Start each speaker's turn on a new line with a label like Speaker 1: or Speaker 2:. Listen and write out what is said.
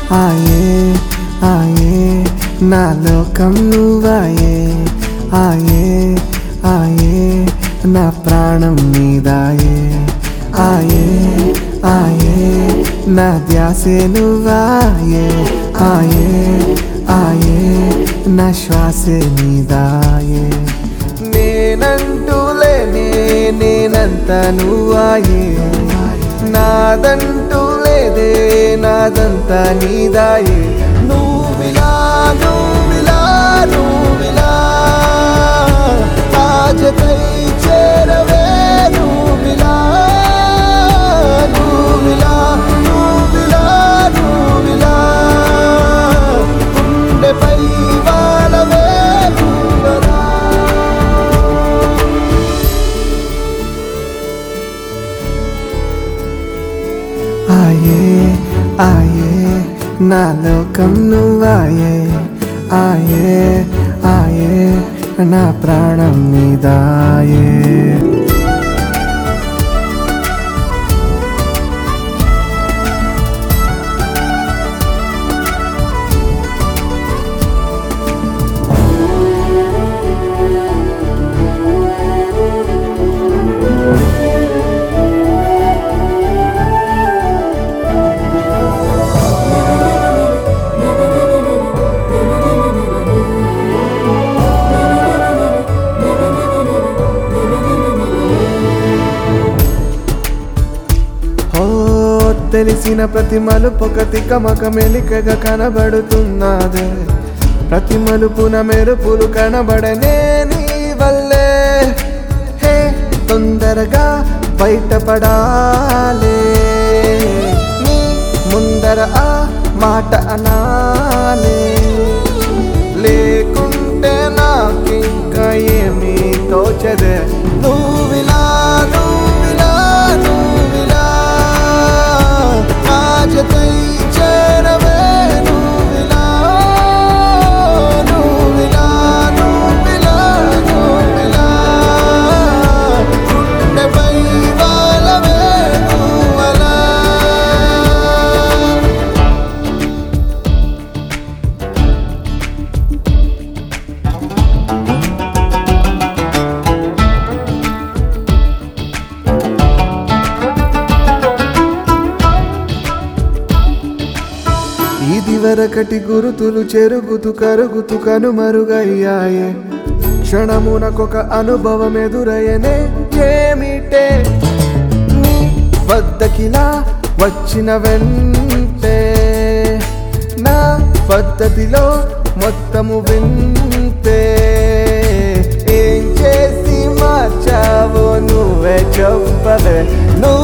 Speaker 1: ఆయే ఆయే నా లోకం నువ్వాయే ఆయే ఆయే నా ప్రాణం నీదాయే ఆయే ఆయే నా ధ్యాసే నువ్వాయే ఆయే ఆయే నా శ్వాసే నీదాయే నేనంటూ లేనే నేనంత నువ్వాయే నాదంటూ లేదే నాదంతా నీదాయే నువ్విలా నువ్విలా నువ్విలా ఆజకై చేరవే నువ్విలా నువ్విలా నువ్విలా నువ్విలా గుండెపై వాలవే నువ్వలా ఆయే ఆయే నా లోకం నువ్వాయే ఆయే ఆయే నా ప్రాణం నీదాయే ఓ తెలిసిన ప్రతి మలుపొక తికమక మెలికగా కనబడుతున్నదే ప్రతి మలుపున మెరుపులు కనబడనే నీ వల్లే హే తొందరగా బయటపడాలే నీ ముందర ఆ మాట అనాలే లేకుంటే నాకింకా ఏమీ తోచదే నువ్విలా నువ్విలా నువ్విలా ఆజకై చేరవే నువ్విలా నువ్విలా నువ్విలా నువ్విలా గుండెపై వాలవే నువ్వలా ఇది వరకటి గురుతులు చెరుగుతూ కరుగుతూ కనుమరుగయ్యాయే క్షణమునకొక అనుభవం ఎదురయ్యనే ఏమిటే నీ వద్దకిలా వచ్చిన వెంటే నా పద్ధతిలో మొత్తము వింతే ఏం చేసి మార్చావో నువ్వే చెప్పవే నువ్వు